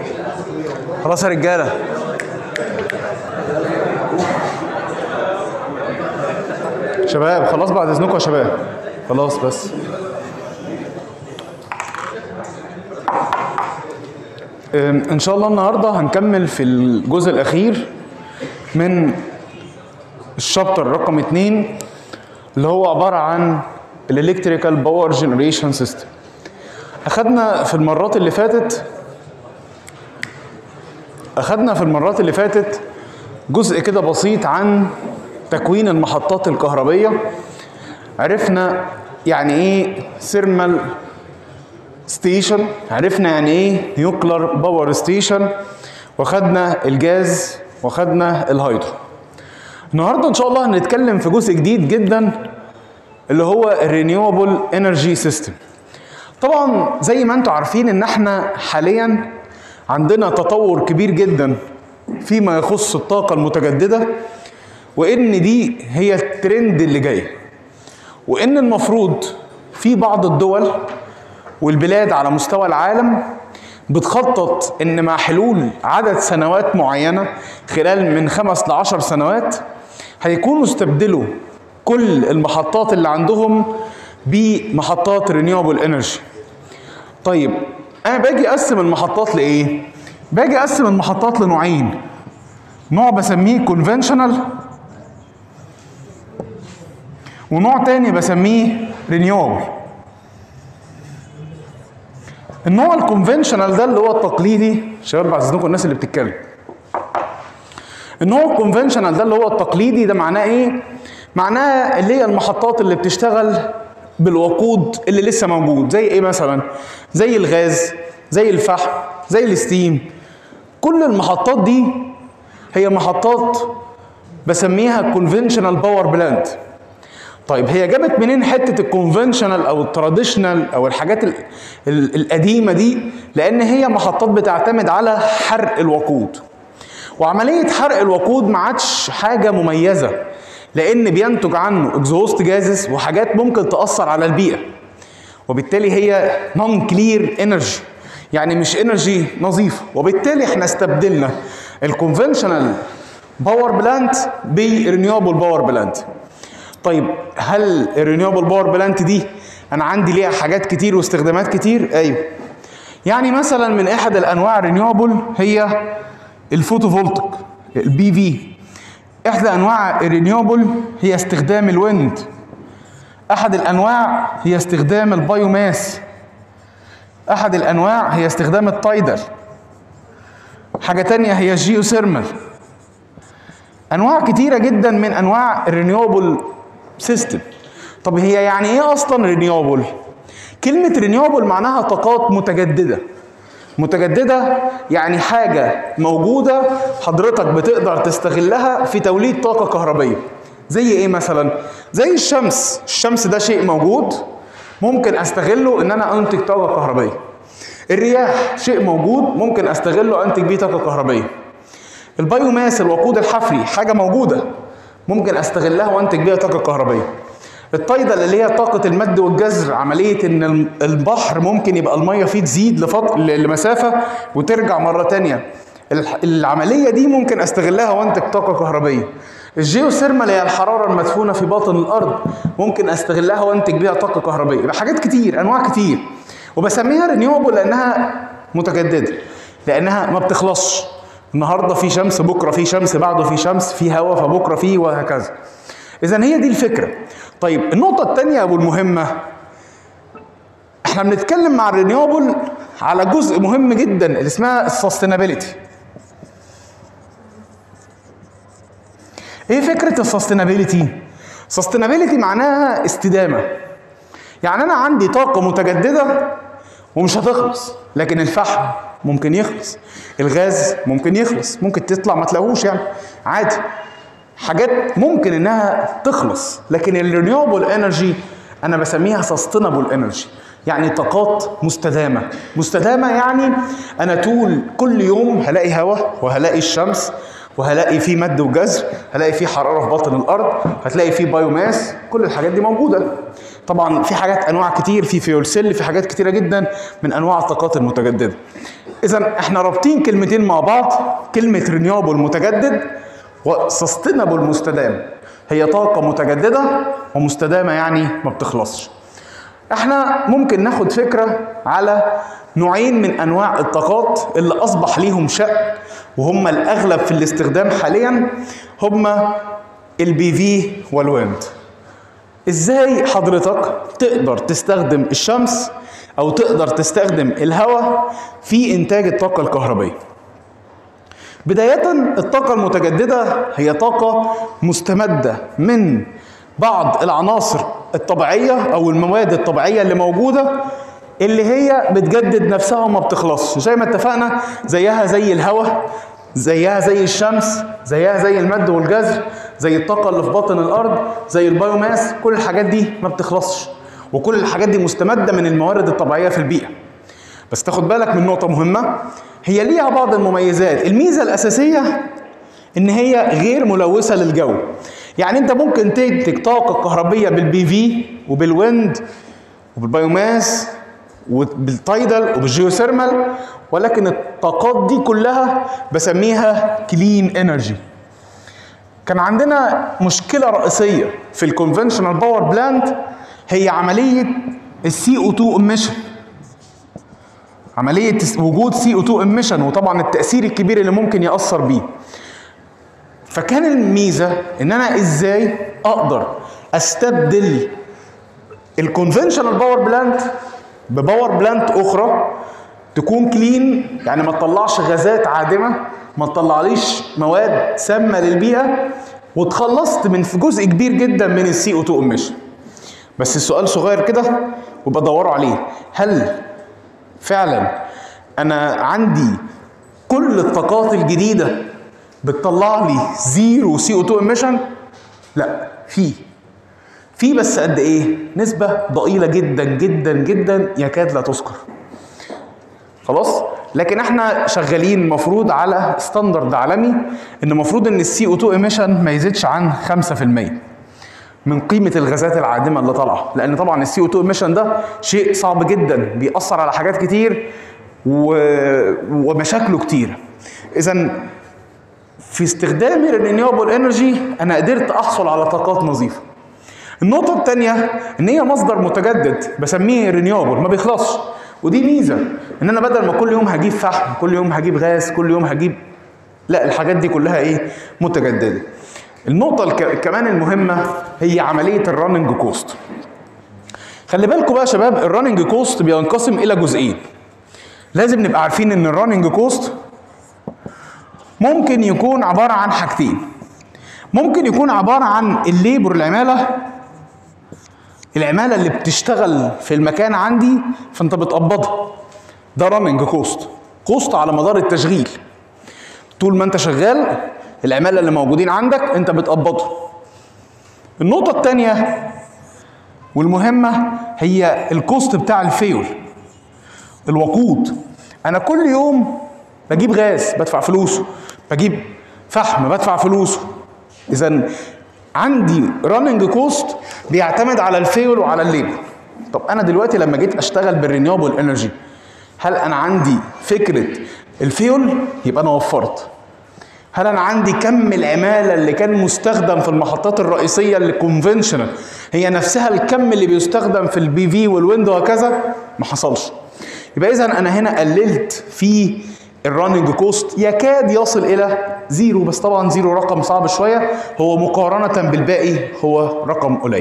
خلاص يا رجاله شباب خلاص بعد اذنكم يا شباب خلاص بس أم، ان شاء الله النهارده هنكمل في الجزء الاخير من الشابتر رقم اتنين اللي هو عباره عن الالكتريكال باور جنريشن سيستم اخدنا في المرات اللي فاتت اخدنا في المرات اللي فاتت جزء كده بسيط عن تكوين المحطات الكهربية عرفنا يعني ايه ثيرمال ستيشن عرفنا يعني ايه نيوكلر باور ستيشن واخدنا الجاز واخدنا الهيدرو النهارده ان شاء الله هنتكلم في جزء جديد جدا اللي هو الرينيوبل انرجي سيستم طبعا زي ما انتم عارفين ان احنا حاليا عندنا تطور كبير جدا فيما يخص الطاقة المتجددة وان دي هي الترند اللي جاي وان المفروض في بعض الدول والبلاد على مستوى العالم بتخطط ان مع حلول عدد سنوات معينة خلال من خمس لعشر سنوات هيكونوا استبدلوا كل المحطات اللي عندهم بمحطات رينيوبل انرجي طيب انا باجي اقسم المحطات لايه باجي اقسم المحطات لنوعين نوع بسميه كونفنشنال ونوع تاني بسميه رينيوبل النوع الكونفنشنال ده اللي هو التقليدي شباب بعد اذنكم الناس اللي بتتكلم النوع الكونفنشنال ده اللي هو التقليدي ده معناه ايه معناه اللي هي المحطات اللي بتشتغل بالوقود اللي لسه موجود زي ايه مثلا زي الغاز زي الفحم زي الستيم كل المحطات دي هي محطات بسميها كونفنشنال باور بلانت طيب هي جابت منين حته الكونفنشنال او التراديشنال او الحاجات ال ال القديمه دي لان هي محطات بتعتمد على حرق الوقود وعمليه حرق الوقود ما عادش حاجه مميزه لان بينتج عنه اكزوست جازز وحاجات ممكن تاثر على البيئه وبالتالي هي نون كلير انرجي يعني مش انرجي نظيفه وبالتالي احنا استبدلنا الكونفنشنال باور بلانت برينيوبل باور بلانت طيب هل الرينيوبل باور بلانت دي انا عندي ليها حاجات كتير واستخدامات كتير ايوه يعني مثلا من احد الانواع الرينيوبل هي الفوتوفولتيك البي في احدى انواع الرينيوبل هي استخدام الويند احد الانواع هي استخدام البايوماس احد الانواع هي استخدام التايدل حاجه تانية هي الجيوثيرمال انواع كتيره جدا من انواع الرينيوبل سيستم طب هي يعني ايه اصلا رينيوبل كلمه رينيوبل معناها طاقات متجدده متجدده يعني حاجه موجوده حضرتك بتقدر تستغلها في توليد طاقه كهربيه زي ايه مثلا زي الشمس الشمس ده شيء موجود ممكن استغله ان انا انتج طاقه كهربيه الرياح شيء موجود ممكن استغله انتج بيه طاقه كهربيه البايوماس الوقود الحفري حاجه موجوده ممكن استغلها وانتج بيها طاقه كهربيه التايدل اللي هي طاقة المد والجزر عملية ان البحر ممكن يبقى المية فيه تزيد لفط... لمسافة وترجع مرة تانية العملية دي ممكن استغلها وانتج طاقة كهربية الجيوثيرمال هي الحرارة المدفونة في باطن الأرض ممكن استغلها وانتج بيها طاقة كهربية يبقى حاجات كتير أنواع كتير وبسميها رينيوبل لأنها متجددة لأنها ما بتخلصش النهارده في شمس بكره في شمس بعده في شمس في هواء فبكره في وهكذا اذا هي دي الفكره طيب النقطه الثانيه والمهمه احنا بنتكلم مع الرينيوبل على جزء مهم جدا اللي اسمها السستينابيلتي ايه فكره السستينابيلتي سستينابيلتي معناها استدامه يعني انا عندي طاقه متجدده ومش هتخلص لكن الفحم ممكن يخلص الغاز ممكن يخلص ممكن تطلع ما تلاقوش يعني عادي حاجات ممكن انها تخلص لكن الرينيوبل انرجي انا بسميها سستينابل انرجي يعني طاقات مستدامه مستدامه يعني انا طول كل يوم هلاقي هواء وهلاقي الشمس وهلاقي فيه مد وجزر هلاقي فيه حراره في باطن الارض هتلاقي فيه بايوماس كل الحاجات دي موجوده طبعا في حاجات انواع كتير في فيول سيل في حاجات كتيره جدا من انواع الطاقات المتجدده اذا احنا رابطين كلمتين مع بعض كلمه رينيوبل متجدد وسستينابل مستدام هي طاقه متجدده ومستدامه يعني ما بتخلصش احنا ممكن ناخد فكره على نوعين من انواع الطاقات اللي اصبح ليهم شأن وهم الاغلب في الاستخدام حاليا هما البي في والويند ازاي حضرتك تقدر تستخدم الشمس او تقدر تستخدم الهواء في انتاج الطاقه الكهربائيه بدايه الطاقه المتجدده هي طاقه مستمده من بعض العناصر الطبيعيه او المواد الطبيعيه اللي موجوده اللي هي بتجدد نفسها وما بتخلصش زي ما اتفقنا زيها زي الهواء زيها زي الشمس زيها زي المد والجزر زي الطاقة اللي في باطن الأرض زي البايوماس كل الحاجات دي ما بتخلصش وكل الحاجات دي مستمدة من الموارد الطبيعية في البيئة بس تاخد بالك من نقطة مهمة هي ليها بعض المميزات الميزة الأساسية إن هي غير ملوثة للجو يعني أنت ممكن تنتج طاقة كهربية بالبي في وبالويند وبالبايوماس وبالتايدل وبالجيوثيرمال ولكن الطاقات دي كلها بسميها كلين انرجي كان عندنا مشكلة رئيسية في الكونفنشنال باور بلانت هي عملية السي او 2 ايميشن عملية وجود سي او 2 ايميشن وطبعا التأثير الكبير اللي ممكن يأثر بيه فكان الميزة ان انا ازاي اقدر استبدل الكونفنشنال باور بلانت بباور بلانت اخرى تكون كلين يعني ما تطلعش غازات عادمه ما تطلعليش مواد سامه للبيئه وتخلصت من في جزء كبير جدا من السي او 2 ايميشن بس السؤال صغير كده وبدوروا عليه هل فعلا انا عندي كل الطاقات الجديده بتطلع لي زيرو سي او 2 ايميشن لا في في بس قد ايه نسبه ضئيله جدا جدا جدا يكاد لا تذكر خلاص لكن احنا شغالين المفروض على ستاندرد عالمي ان المفروض ان السي او 2 ايميشن ما يزيدش عن 5% من قيمه الغازات العادمه اللي طالعه لان طبعا السي او 2 ايميشن ده شيء صعب جدا بيأثر على حاجات كتير و... ومشاكله كتير اذا في استخدامي للرينيوبل انرجي انا قدرت احصل على طاقات نظيفه النقطة الثانية إن هي مصدر متجدد بسميه رينيوبل ما بيخلصش ودي ميزة إن أنا بدل ما كل يوم هجيب فحم كل يوم هجيب غاز كل يوم هجيب لا الحاجات دي كلها إيه متجددة النقطة الك... كمان المهمة هي عملية الرننج كوست خلي بالكم بقى يا شباب الرننج كوست بينقسم إلى جزئين لازم نبقى عارفين إن الرننج كوست ممكن يكون عبارة عن حاجتين ممكن يكون عبارة عن الليبر العمالة العمالة اللي بتشتغل في المكان عندي فانت بتقبضها ده راننج كوست كوست على مدار التشغيل طول ما انت شغال العمالة اللي موجودين عندك انت بتقبضهم النقطة الثانية والمهمة هي الكوست بتاع الفيول الوقود انا كل يوم بجيب غاز بدفع فلوسه بجيب فحم بدفع فلوسه اذا عندي راننج كوست بيعتمد على الفيول وعلى الليبر طب انا دلوقتي لما جيت اشتغل بالرينيوبل انرجي هل انا عندي فكره الفيول يبقى انا وفرت هل انا عندي كم العماله اللي كان مستخدم في المحطات الرئيسيه اللي كونفنشنال هي نفسها الكم اللي بيستخدم في البي في والويند وهكذا ما حصلش يبقى اذا انا هنا قللت في الرننج كوست يكاد يصل الى زيرو بس طبعا زيرو رقم صعب شويه هو مقارنه بالباقي هو رقم قليل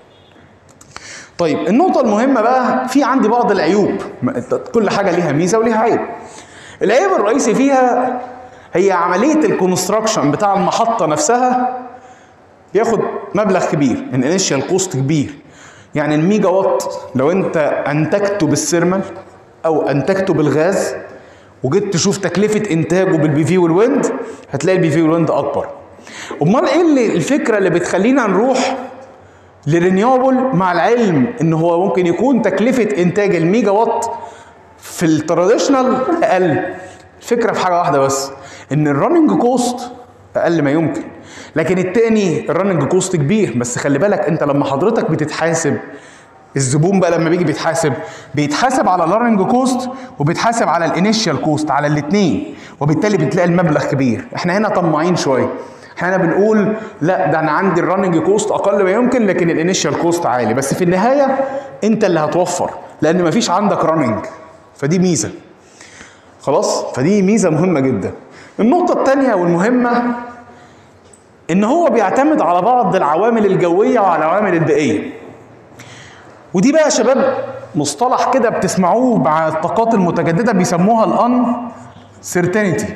طيب النقطه المهمه بقى في عندي بعض العيوب كل حاجه ليها ميزه وليها عيب العيب الرئيسي فيها هي عمليه الكونستراكشن بتاع المحطه نفسها ياخد مبلغ كبير الانيشال كوست كبير يعني الميجا وات لو انت انتجته بالسيرمال او انتجته بالغاز وجيت تشوف تكلفه انتاجه بالبي في والويند هتلاقي البي في والويند اكبر امال ايه اللي الفكره اللي بتخلينا نروح للرينيوبل مع العلم ان هو ممكن يكون تكلفه انتاج الميجا وات في التراديشنال اقل الفكره في حاجه واحده بس ان الرننج كوست اقل ما يمكن لكن التاني الرننج كوست كبير بس خلي بالك انت لما حضرتك بتتحاسب الزبون بقى لما بيجي بيتحاسب بيتحاسب على اللارنج كوست وبيتحاسب على الانيشال كوست على الاثنين وبالتالي بتلاقي المبلغ كبير احنا هنا طماعين شويه احنا هنا بنقول لا ده انا عندي الرننج كوست اقل ما يمكن لكن الانيشال كوست عالي بس في النهايه انت اللي هتوفر لان مفيش عندك رننج فدي ميزه خلاص فدي ميزه مهمه جدا النقطه الثانيه والمهمه ان هو بيعتمد على بعض العوامل الجويه وعلى العوامل البيئيه ودي بقى يا شباب مصطلح كده بتسمعوه مع الطاقات المتجدده بيسموها الان سيرتينيتي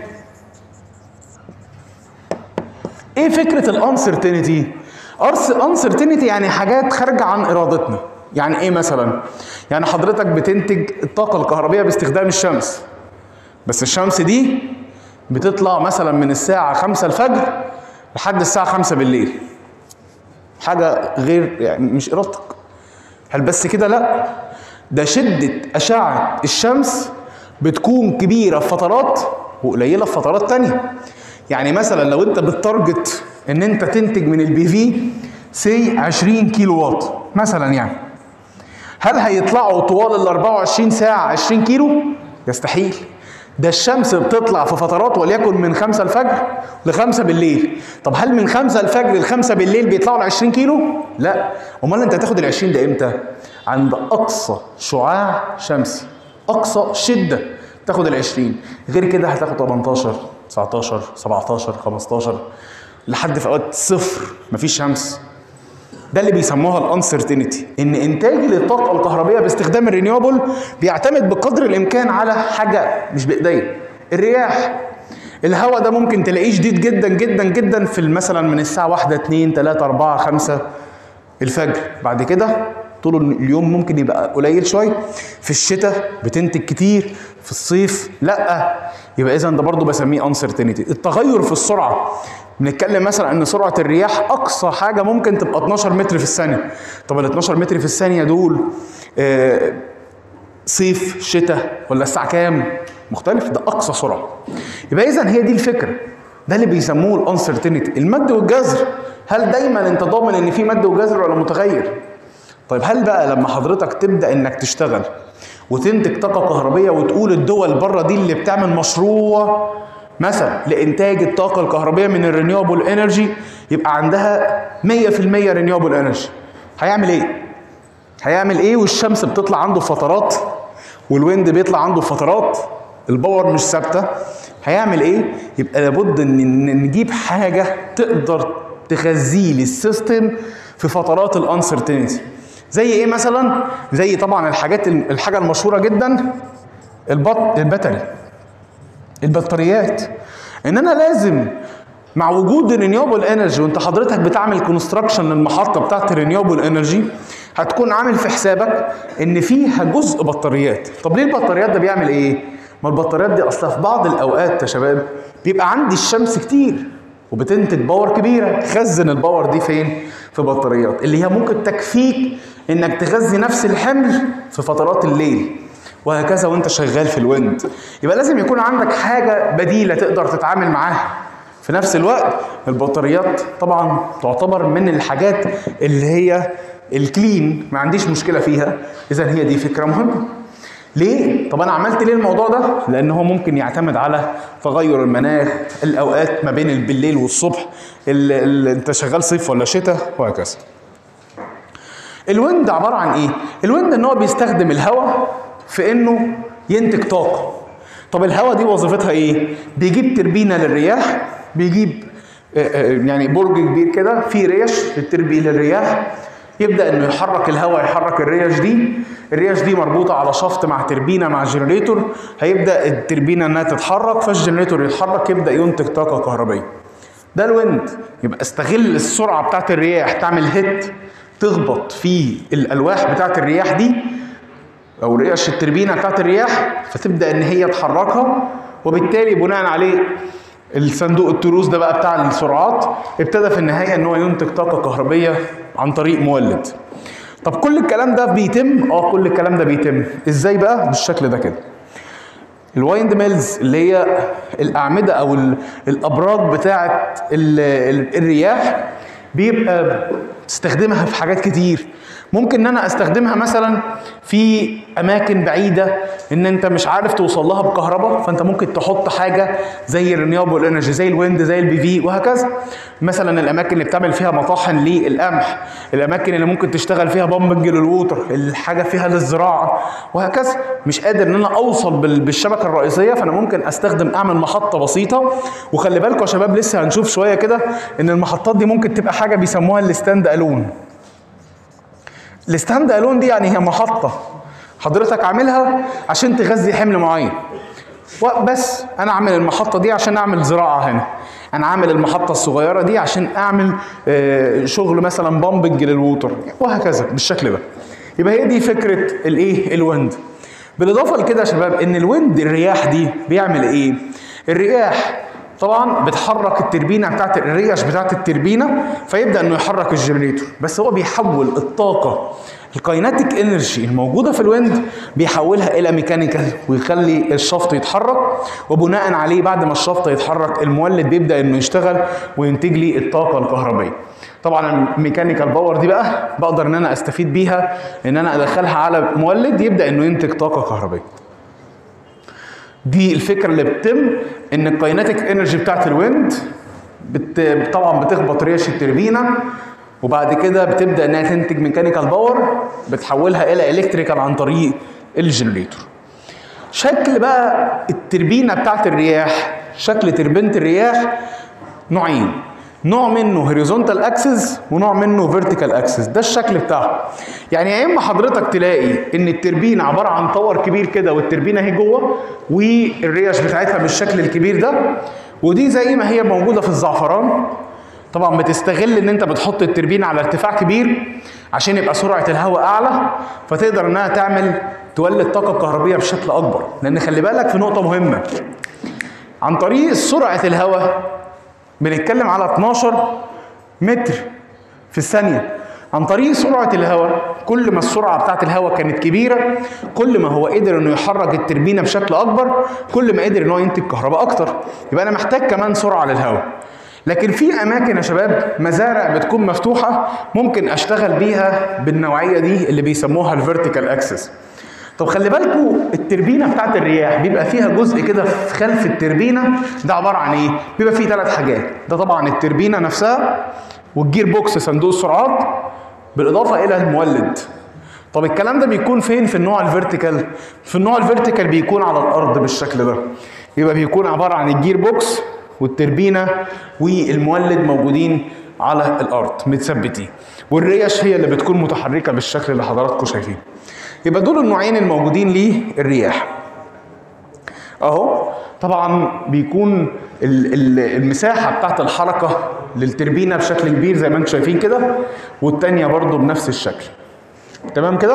ايه فكره الانسرتينتي انسرتينتي يعني حاجات خارجه عن ارادتنا يعني ايه مثلا يعني حضرتك بتنتج الطاقه الكهربائيه باستخدام الشمس بس الشمس دي بتطلع مثلا من الساعه 5 الفجر لحد الساعه 5 بالليل حاجه غير يعني مش ارادتك هل بس كده لا ده شده اشعه الشمس بتكون كبيره في فترات وقليله في فترات تانية يعني مثلا لو انت بتارجت ان انت تنتج من البي في سي 20 كيلو واط مثلا يعني هل هيطلعوا طوال ال 24 ساعه 20 كيلو يستحيل ده الشمس بتطلع في فترات وليكن من 5 الفجر ل 5 بالليل طب هل من 5 الفجر ل 5 بالليل بيطلعوا ل 20 كيلو لا امال انت هتاخد ال 20 ده امتى عند اقصى شعاع شمسي اقصى شده تاخد ال 20 غير كده هتاخد 18 19 17 15 لحد في اوقات صفر مفيش شمس ده اللي بيسموها الانسرتينتي ان انتاجي للطاقه الكهربائيه باستخدام الرينيوبل بيعتمد بقدر الامكان على حاجه مش بايديا الرياح الهواء ده ممكن تلاقيه شديد جدا جدا جدا في مثلا من الساعه 1 2 3 4 5 الفجر بعد كده طول اليوم ممكن يبقى قليل شويه في الشتاء بتنتج كتير في الصيف لا يبقى اذا ده برضه بسميه انسرتينتي التغير في السرعه بنتكلم مثلا ان سرعه الرياح اقصى حاجه ممكن تبقى 12 متر في الثانيه طب ال 12 متر في الثانيه دول آه صيف شتاء ولا الساعه كام مختلف ده اقصى سرعه يبقى اذا هي دي الفكره ده اللي بيسموه الانسرتينتي المد والجزر هل دايما انت ضامن ان في مد وجزر ولا متغير طيب هل بقى لما حضرتك تبدا انك تشتغل وتنتج طاقه كهربيه وتقول الدول بره دي اللي بتعمل مشروع مثلا لانتاج الطاقه الكهربائيه من الرينيوبل انرجي يبقى عندها 100% رينيوبل انرجي هيعمل ايه هيعمل ايه والشمس بتطلع عنده فترات والويند بيطلع عنده فترات الباور مش ثابته هيعمل ايه يبقى لابد ان نجيب حاجه تقدر تغذي لي السيستم في فترات الانسرتينتي زي ايه مثلا زي طبعا الحاجات الحاجه المشهوره جدا البط الباتري البطاريات ان انا لازم مع وجود الرينيوبل انرجي وانت حضرتك بتعمل كونستراكشن للمحطه بتاعت الرينيوبل انرجي هتكون عامل في حسابك ان فيها جزء بطاريات طب ليه البطاريات ده بيعمل ايه ما البطاريات دي اصلا في بعض الاوقات يا شباب بيبقى عندي الشمس كتير وبتنتج باور كبيره خزن الباور دي فين في بطاريات اللي هي ممكن تكفيك انك تغذي نفس الحمل في فترات الليل وهكذا وانت شغال في الويند يبقى لازم يكون عندك حاجه بديله تقدر تتعامل معاها في نفس الوقت البطاريات طبعا تعتبر من الحاجات اللي هي الكلين ما عنديش مشكله فيها اذا هي دي فكره مهمه ليه؟ طب انا عملت ليه الموضوع ده؟ لان هو ممكن يعتمد على تغير المناخ، الاوقات ما بين بالليل والصبح، ال ال انت شغال صيف ولا شتاء وهكذا. الويند عباره عن ايه؟ الويند ان هو بيستخدم الهواء في انه ينتج طاقه. طب الهواء دي وظيفتها ايه؟ بيجيب تربينه للرياح، بيجيب يعني برج كبير كده فيه ريش للتربيه للرياح يبدا انه يحرك الهواء يحرك الريش دي الريش دي مربوطه على شفط مع تربينه مع جنريتور هيبدا التربينه انها تتحرك فالجنريتور يتحرك يبدا ينتج طاقه كهربائيه ده الويند يبقى استغل السرعه بتاعت الرياح تعمل هيت تخبط في الالواح بتاعت الرياح دي او ريش التربينه بتاعت الرياح فتبدا ان هي تحركها وبالتالي بناء عليه الصندوق التروس ده بقى بتاع السرعات ابتدى في النهايه ان هو ينتج طاقه كهربيه عن طريق مولد طب كل الكلام ده بيتم اه كل الكلام ده بيتم ازاي بقى بالشكل ده كده الوايند ميلز اللي هي الاعمده او الابراج بتاعه الرياح بيبقى تستخدمها في حاجات كتير ممكن ان انا استخدمها مثلا في اماكن بعيده ان انت مش عارف توصل لها بكهرباء فانت ممكن تحط حاجه زي الرينيوبل انرجي زي الويند زي البي في وهكذا مثلا الاماكن اللي بتعمل فيها مطاحن للقمح الاماكن اللي ممكن تشتغل فيها بامبنج للووتر الحاجه فيها للزراعه وهكذا مش قادر ان انا اوصل بال- بالشبكه الرئيسيه فانا ممكن استخدم اعمل محطه بسيطه وخلي بالكم يا شباب لسه هنشوف شويه كده ان المحطات دي ممكن تبقى حاجه بيسموها الستاند الون الستاند الون دي يعني هي محطه حضرتك عاملها عشان تغذي حمل معين بس انا اعمل المحطه دي عشان اعمل زراعه هنا انا عامل المحطه الصغيره دي عشان اعمل آه، شغل مثلا بامبنج للووتر وهكذا بالشكل ده يبقى هي دي فكره الايه الويند بالاضافه لكده يا شباب ان الويند الرياح دي بيعمل ايه الرياح طبعا بتحرك التربينه بتاعت الريش بتاعت التربينه فيبدا انه يحرك الجنريتور بس هو بيحول الطاقه الكايناتيك انرجي الموجوده في الويند بيحولها الى ميكانيكال ويخلي الشفط يتحرك وبناء عليه بعد ما الشفط يتحرك المولد بيبدا انه يشتغل وينتج لي الطاقه الكهربائيه طبعا الميكانيكال باور دي بقى بقدر ان انا استفيد بيها ان انا ادخلها على مولد يبدا انه ينتج طاقه كهربائيه دي الفكره اللي بتتم ان الكايناتيك انرجي بتاعت الويند بت... طبعا بتخبط ريش التربينه وبعد كده بتبدا انها تنتج ميكانيكال باور بتحولها الى الكتريكال عن طريق الجنريتور شكل بقى التربينه بتاعت الرياح شكل تربينه الرياح نوعين نوع منه هوريزونتال اكسس ونوع منه فيرتيكال اكسس ده الشكل بتاعه يعني يا اما حضرتك تلاقي ان التربينه عباره عن طور كبير كده والتربينه اهي جوه والريش بتاعتها بالشكل الكبير ده ودي زي ما هي موجوده في الزعفران طبعا بتستغل ان انت بتحط التربينه على ارتفاع كبير عشان يبقى سرعه الهواء اعلى فتقدر انها تعمل تولد طاقه كهربيه بشكل اكبر لان خلي بالك في نقطه مهمه عن طريق سرعه الهواء بنتكلم على 12 متر في الثانيه عن طريق سرعة الهواء كل ما السرعة بتاعت الهواء كانت كبيرة كل ما هو قدر انه يحرك التربينة بشكل اكبر كل ما قدر ان هو ينتج كهرباء اكتر يبقى انا محتاج كمان سرعة للهواء لكن في اماكن يا شباب مزارع بتكون مفتوحة ممكن اشتغل بيها بالنوعية دي اللي بيسموها الفيرتيكال اكسس طب خلي بالكوا التربينه بتاعت الرياح بيبقى فيها جزء كده في خلف التربينه ده عباره عن ايه؟ بيبقى فيه ثلاث حاجات ده طبعا التربينه نفسها والجير بوكس صندوق السرعات بالاضافه الى المولد طب الكلام ده بيكون فين في النوع الفيرتيكال في النوع الفيرتيكال بيكون على الارض بالشكل ده يبقى بيكون عباره عن الجير بوكس والتربينه والمولد موجودين على الارض متثبتين والريش هي اللي بتكون متحركه بالشكل اللي حضراتكم شايفينه يبقى دول النوعين الموجودين للرياح اهو طبعا بيكون ال- ال- المساحه بتاعت الحركه للتربينه بشكل كبير زي ما انتم شايفين كده والتانيه برضو بنفس الشكل تمام كده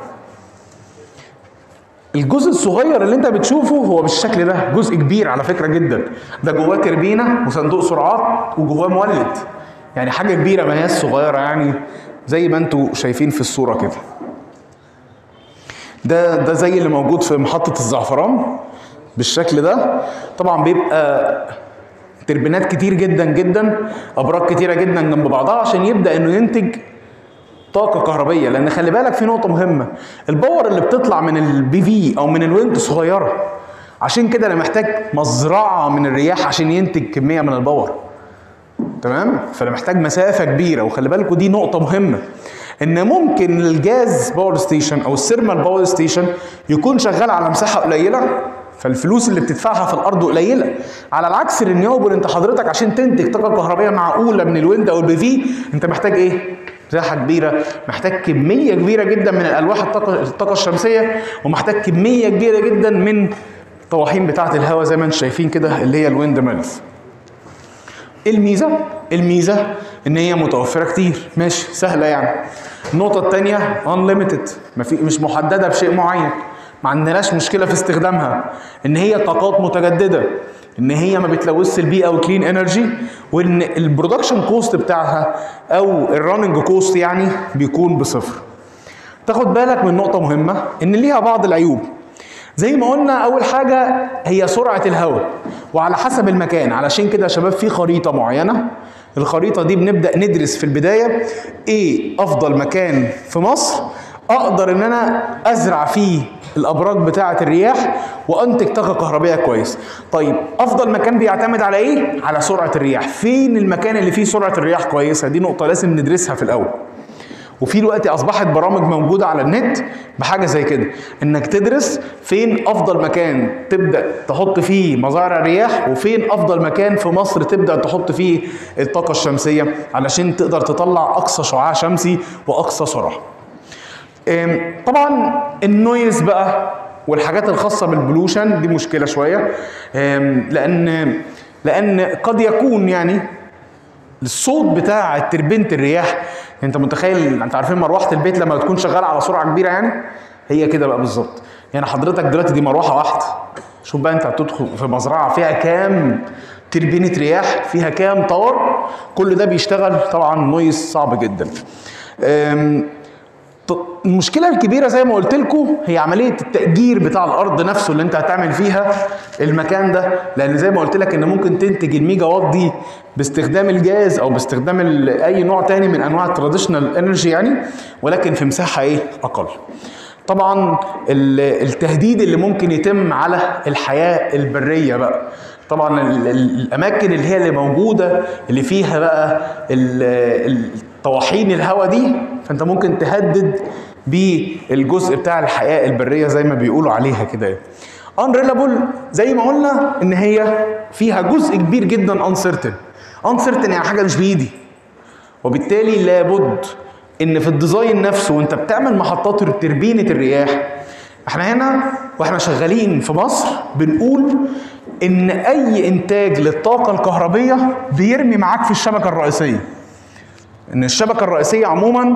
الجزء الصغير اللي انت بتشوفه هو بالشكل ده جزء كبير على فكره جدا ده جواه تربينه وصندوق سرعات وجواه مولد يعني حاجه كبيره ما هياش صغيره يعني زي ما انتم شايفين في الصوره كده ده ده زي اللي موجود في محطة الزعفران بالشكل ده طبعا بيبقى تربينات كتير جدا جدا ابراج كتيره جدا جنب بعضها عشان يبدا انه ينتج طاقه كهربيه لان خلي بالك في نقطه مهمه الباور اللي بتطلع من البي في او من الويند صغيره عشان كده انا محتاج مزرعه من الرياح عشان ينتج كميه من الباور تمام فانا محتاج مسافه كبيره وخلي بالكوا دي نقطه مهمه ان ممكن الجاز باور ستيشن او السيرمال باور ستيشن يكون شغال على مساحه قليله فالفلوس اللي بتدفعها في الارض قليله على العكس الرينيوبل انت حضرتك عشان تنتج طاقه كهربائيه معقوله من الويند او البي في انت محتاج ايه مساحه كبيره محتاج كميه كبيره جدا من الالواح الطاقه الطاقه الشمسيه ومحتاج كميه كبيره جدا من الطواحين بتاعه الهواء زي ما انتم شايفين كده اللي هي الويند ميلز ايه الميزه الميزه ان هي متوفره كتير ماشي سهله يعني النقطه الثانيه انليميتد مش محدده بشيء معين ما عندناش مشكله في استخدامها ان هي طاقات متجدده ان هي ما بتلوثش البيئه وكلين انرجي وان البرودكشن كوست بتاعها او الرننج كوست يعني بيكون بصفر تاخد بالك من نقطه مهمه ان ليها بعض العيوب زي ما قلنا اول حاجه هي سرعه الهواء وعلى حسب المكان علشان كده يا شباب في خريطه معينه الخريطه دي بنبدا ندرس في البدايه ايه افضل مكان في مصر اقدر ان انا ازرع فيه الابراج بتاعه الرياح وانتج طاقه كهربائيه كويس طيب افضل مكان بيعتمد على ايه على سرعه الرياح فين المكان اللي فيه سرعه الرياح كويسه دي نقطه لازم ندرسها في الاول وفي دلوقتي اصبحت برامج موجوده على النت بحاجه زي كده انك تدرس فين افضل مكان تبدا تحط فيه مزارع الرياح وفين افضل مكان في مصر تبدا تحط فيه الطاقه الشمسيه علشان تقدر تطلع اقصى شعاع شمسي واقصى سرعه أم، طبعا النويز بقى والحاجات الخاصه بالبلوشن دي مشكله شويه أم، لان لان قد يكون يعني الصوت بتاع تربينه الرياح انت متخيل انت عارفين مروحه البيت لما تكون شغاله على سرعه كبيره يعني هي كده بقى بالظبط يعني حضرتك دلوقتي دي مروحه واحده شوف بقى انت هتدخل في مزرعه فيها كام تربينه رياح فيها كام طور كل ده بيشتغل طبعا نويز صعب جدا أم، ط- المشكله الكبيره زي ما قلت لكم هي عمليه التاجير بتاع الارض نفسه اللي انت هتعمل فيها المكان ده لان زي ما قلت لك ان ممكن تنتج الميجا وات دي باستخدام الجاز او باستخدام ال- اي نوع تاني من انواع التراديشنال انرجي يعني ولكن في مساحه ايه اقل طبعا ال- التهديد اللي ممكن يتم على الحياه البريه بقى طبعا ال- ال- الاماكن اللي هي اللي موجوده اللي فيها بقى ال- ال- طواحين الهواء دي فانت ممكن تهدد بالجزء بتاع الحياه البريه زي ما بيقولوا عليها كده unreliable زي ما قلنا ان هي فيها جزء كبير جدا uncertain uncertain يعني حاجه مش بايدي وبالتالي لابد ان في الديزاين نفسه وانت بتعمل محطات تربينه الرياح احنا هنا واحنا شغالين في مصر بنقول ان اي انتاج للطاقه الكهربيه بيرمي معاك في الشبكه الرئيسيه ان الشبكه الرئيسيه عموما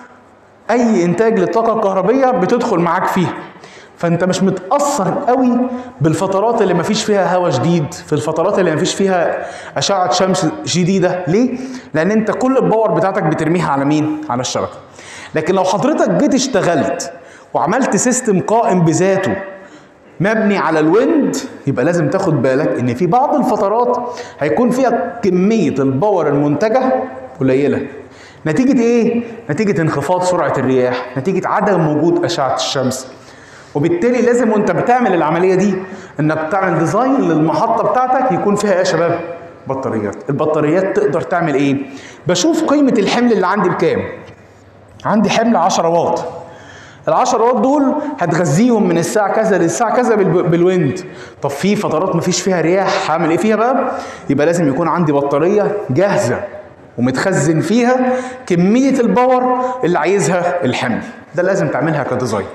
اي انتاج للطاقه الكهربيه بتدخل معاك فيها فانت مش متاثر قوي بالفترات اللي مفيش فيها هواء شديد في الفترات اللي مفيش فيها اشعه شمس شديده ليه لان انت كل الباور بتاعتك بترميها على مين على الشبكه لكن لو حضرتك جيت اشتغلت وعملت سيستم قائم بذاته مبني على الويند يبقى لازم تاخد بالك ان في بعض الفترات هيكون فيها كميه الباور المنتجه قليله نتيجه ايه نتيجه انخفاض سرعه الرياح نتيجه عدم وجود اشعه الشمس وبالتالي لازم وانت بتعمل العمليه دي انك تعمل ديزاين للمحطه بتاعتك يكون فيها ايه يا شباب بطاريات البطاريات تقدر تعمل ايه بشوف قيمه الحمل اللي عندي بكام عندي حمل 10 واط ال 10 واط دول هتغذيهم من الساعه كذا للساعه كذا بالب- بالويند طب في فترات مفيش فيها رياح هعمل ايه فيها بقى يبقى لازم يكون عندي بطاريه جاهزه ومتخزن فيها كميه الباور اللي عايزها الحمل ده لازم تعملها كديزاين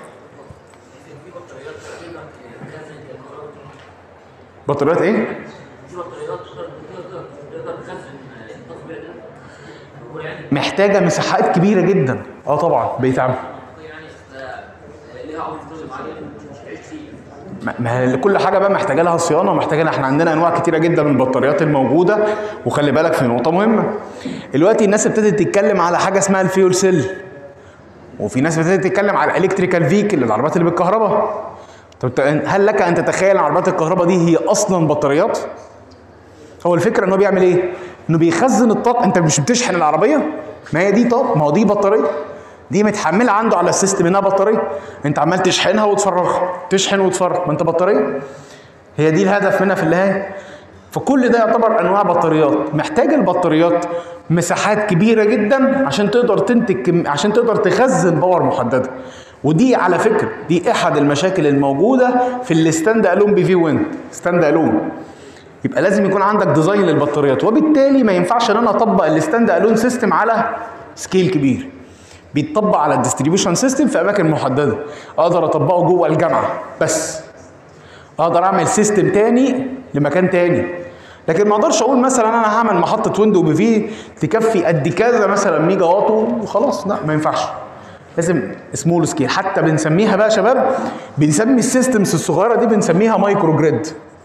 بطاريات ايه في بطاريات تقدر تقدر تقدر تخزن الطاقه كبيره جدا يعني محتاجه مساحات كبيره جدا اه طبعا بيتعمل يعني آه، ليها عمر افتراضي معين مش هتعيش فيه ما- ما هي كل حاجه بقى محتاجه لها صيانه ومحتاجه لها احنا عندنا انواع كتيره جدا من البطاريات الموجوده وخلي بالك في نقطه مهمه دلوقتي الناس ابتدت تتكلم على حاجه اسمها الفيول سيل وفي ناس ابتدت تتكلم على الالكتريكال فيكل العربيات اللي بالكهرباء طب ت- هل لك ان تتخيل ان عربيات الكهرباء دي هي اصلا بطاريات هو الفكره ان هو بيعمل ايه انه بيخزن الطاقه انت مش بتشحن العربيه ما هي دي طاقه ما هو دي بطاريه دي متحمله عنده على السيستم انها بطاريه انت عمال تشحنها وتفرغها تشحن وتفرغ ما انت بطاريه هي دي الهدف منها في النهايه فكل ده يعتبر انواع بطاريات محتاج البطاريات مساحات كبيره جدا عشان تقدر تنتج كم... عشان تقدر تخزن باور محدده ودي على فكره دي احد المشاكل الموجوده في الستاند الون بي في ويند ستاند الون يبقى لازم يكون عندك ديزاين للبطاريات وبالتالي ما ينفعش ان انا اطبق الستاند الون سيستم على سكيل كبير بيتطبق على الديستريبيوشن سيستم في اماكن محدده اقدر اطبقه جوه الجامعه بس اقدر اعمل سيستم تاني لمكان تاني لكن ما اقدرش اقول مثلا انا هعمل محطه ويندو بي في تكفي قد كذا مثلا ميجا واط وخلاص لا ما ينفعش لازم سمول سكيل حتى بنسميها بقى يا شباب بنسمي السيستمز الصغيره دي بنسميها مايكرو جريد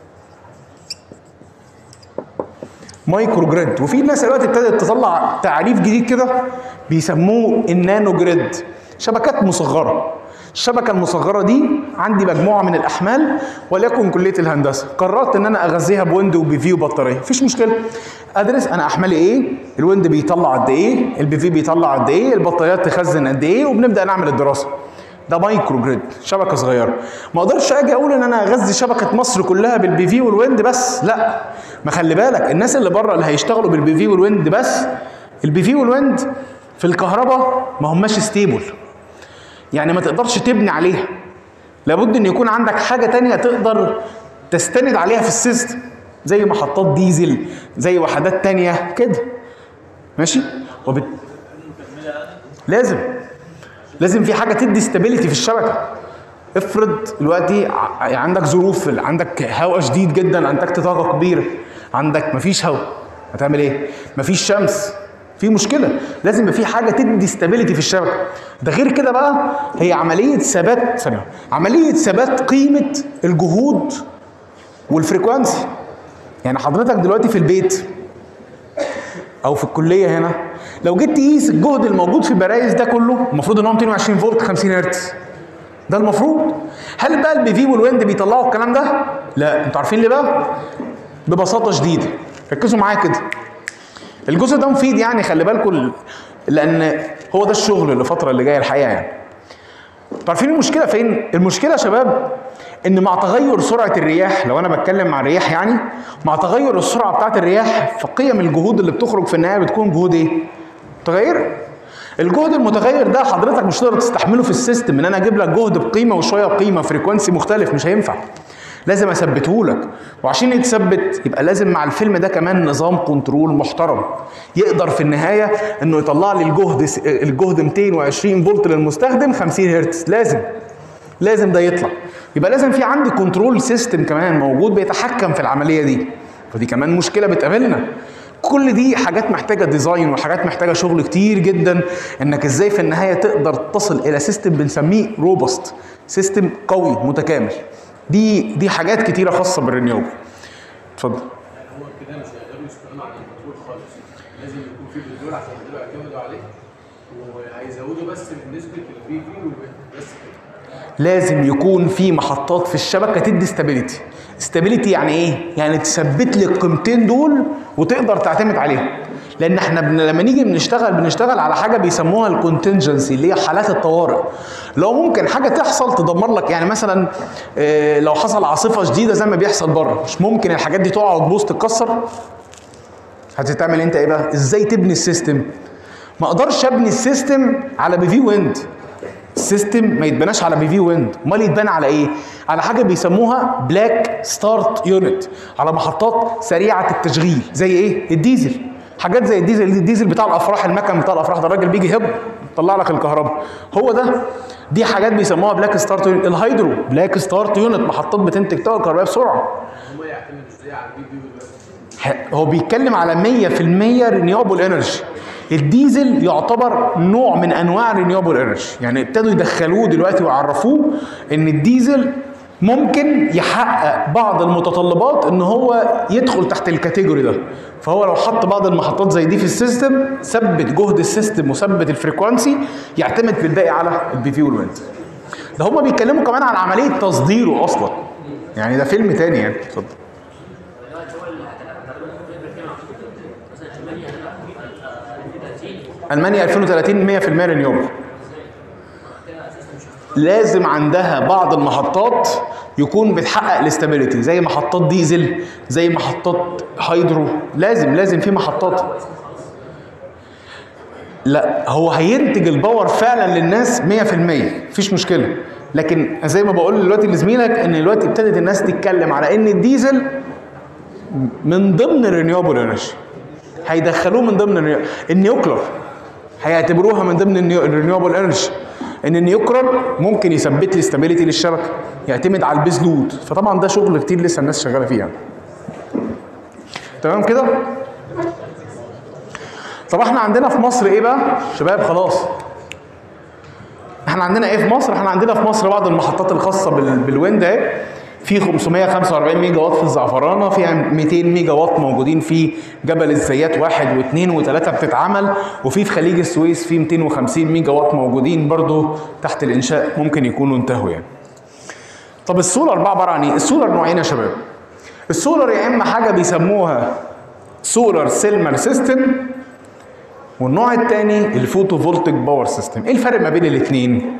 مايكرو جريد وفي ناس دلوقتي ابتدت تطلع تعريف جديد كده بيسموه النانو جريد شبكات مصغره الشبكه المصغره دي عندي مجموعه من الاحمال وليكن كليه الهندسه قررت ان انا اغذيها بويند وبي في وبطاريه مفيش مشكله ادرس انا احمالي ايه الويند بيطلع قد ايه البي في بيطلع قد ايه البطاريات تخزن قد ايه وبنبدا نعمل الدراسه ده مايكرو جريد شبكه صغيره ما اقدرش اجي اقول ان انا اغذي شبكه مصر كلها بالبي في والويند بس لا ما خلي بالك الناس اللي بره اللي هيشتغلوا بالبي في والويند بس البي في والويند في الكهرباء ما هماش ستيبل يعني ما تقدرش تبني عليها لابد ان يكون عندك حاجه تانية تقدر تستند عليها في السيستم زي محطات ديزل زي وحدات تانية كده ماشي وبت... لازم لازم في حاجه تدي استابيليتي في الشبكه افرض دلوقتي ع- عندك ظروف عندك هواء شديد جدا انتجت طاقه كبيره عندك مفيش هواء هتعمل ايه مفيش شمس في مشكله لازم يبقى في حاجه تدي استابيليتي في الشبكه ده غير كده بقى هي عمليه ثبات ثانيه عمليه ثبات قيمه الجهود والفريكوانسي يعني حضرتك دلوقتي في البيت او في الكليه هنا لو جيت تقيس الجهد الموجود في البرايز ده كله المفروض ان هو 220 فولت 50 هرتز ده المفروض هل بقى البي في والويند بيطلعوا الكلام ده لا انتوا عارفين ليه بقى ببساطه شديده ركزوا معايا كده الجزء ده مفيد يعني خلي بالكم لان هو ده الشغل الفتره اللي جايه الحقيقه يعني انتوا عارفين المشكله فين المشكله يا شباب ان مع تغير سرعه الرياح لو انا بتكلم مع الرياح يعني مع تغير السرعه بتاعه الرياح فقيم الجهود اللي بتخرج في النهايه بتكون جهود ايه متغير الجهد المتغير ده حضرتك مش هتقدر تستحمله في السيستم ان انا اجيب لك جهد بقيمه وشويه بقيمه فريكوانسي مختلف مش هينفع لازم اثبته لك وعشان يتثبت يبقى لازم مع الفيلم ده كمان نظام كنترول محترم يقدر في النهايه انه يطلع لي الجهد الجهد 220 فولت للمستخدم 50 هرتز لازم لازم ده يطلع يبقى لازم في عندي كنترول سيستم كمان موجود بيتحكم في العمليه دي فدي كمان مشكله بتقابلنا كل دي حاجات محتاجه ديزاين وحاجات محتاجه شغل كتير جدا انك ازاي في النهايه تقدر تصل الى سيستم بنسميه روبست سيستم قوي متكامل دي دي حاجات كتيره خاصه بالرينيوبل اتفضل هو كده مش هيقدروا يستغنوا عن البترول خالص لازم يكون في بترول عشان يقدروا يعتمدوا عليه وهيزودوا بس من نسبه البي في والويند بس كده لازم يكون في محطات في الشبكه تدي استابيليتي استابيليتي يعني ايه يعني تثبت لي القيمتين دول وتقدر تعتمد عليهم لان احنا بن... لما نيجي بنشتغل بنشتغل على حاجه بيسموها الكونتنجنسي اللي هي حالات الطوارئ لو ممكن حاجه تحصل تدمر لك يعني مثلا اه لو حصل عاصفه شديده زي ما بيحصل بره مش ممكن الحاجات دي تقع وتبوظ تتكسر هتتعمل انت ايه بقى ازاي تبني السيستم ما اقدرش ابني السيستم على بي في ويند السيستم ما يتبناش على بي في ويند امال يتبنى على ايه على حاجه بيسموها بلاك ستارت يونت على محطات سريعه التشغيل زي ايه الديزل حاجات زي الديزل الديزل بتاع الافراح المكن بتاع الافراح ده الراجل بيجي هب يطلع لك الكهرباء هو ده دي حاجات بيسموها بلاك ستارت يونت الهيدرو بلاك ستارت يونت محطات بتنتج طاقه كهربائيه بسرعه هم يعتمدوا ازاي على البي في والويند ه- هو بيتكلم على 100% رينيوبل انرجي الديزل يعتبر نوع من انواع رينيوبل انرجي يعني ابتدوا يدخلوه دلوقتي ويعرفوه ان الديزل ممكن يحقق بعض المتطلبات ان هو يدخل تحت الكاتيجوري ده فهو لو حط بعض المحطات زي دي في السيستم ثبت جهد السيستم وثبت الفريكوانسي يعتمد في الباقي على البي في والويند ده هما بيتكلموا كمان عن عمليه تصديره اصلا يعني ده فيلم تاني يعني اتفضل دلوقتي هو اللي هتبقى مثلا المانيا هتبقى 2030 المانيا 2030 100% رينيوبل لازم عندها بعض المحطات يكون بتحقق الاستابيليتي زي محطات ديزل زي محطات هيدرو لازم لازم في محطات لا هو هينتج الباور فعلا للناس 100% مفيش مشكله لكن زي ما بقول دلوقتي لزميلك ان دلوقتي ابتدت الناس تتكلم على ان الديزل من ضمن الرينيوبل انرجي هيدخلوه من ضمن الريو... النيوكلر هيعتبروها من ضمن الرينيوبل انرجي ان النيوكلر ممكن يثبت لي استابيليتي للشبكه يعتمد على البيز لود فطبعا ده شغل كتير لسه الناس شغاله فيه يعني. تمام كده طب احنا عندنا في مصر ايه بقى شباب خلاص احنا عندنا ايه في مصر احنا عندنا في مصر بعض المحطات الخاصه بال... بالويند اهي في 545 ميجا وات في الزعفرانه في 200 ميجا وات موجودين في جبل الزيات واحد واثنين وثلاثه بتتعمل وفي في خليج السويس في 250 ميجا وات موجودين برضو تحت الانشاء ممكن يكونوا انتهوا يعني. طب السولار بقى عباره عن ايه السولار نوعين يا شباب السولار يا اما حاجه بيسموها سولار سيلمر سيستم والنوع الثاني الفوتو فولتيك باور سيستم ايه الفرق ما بين الاثنين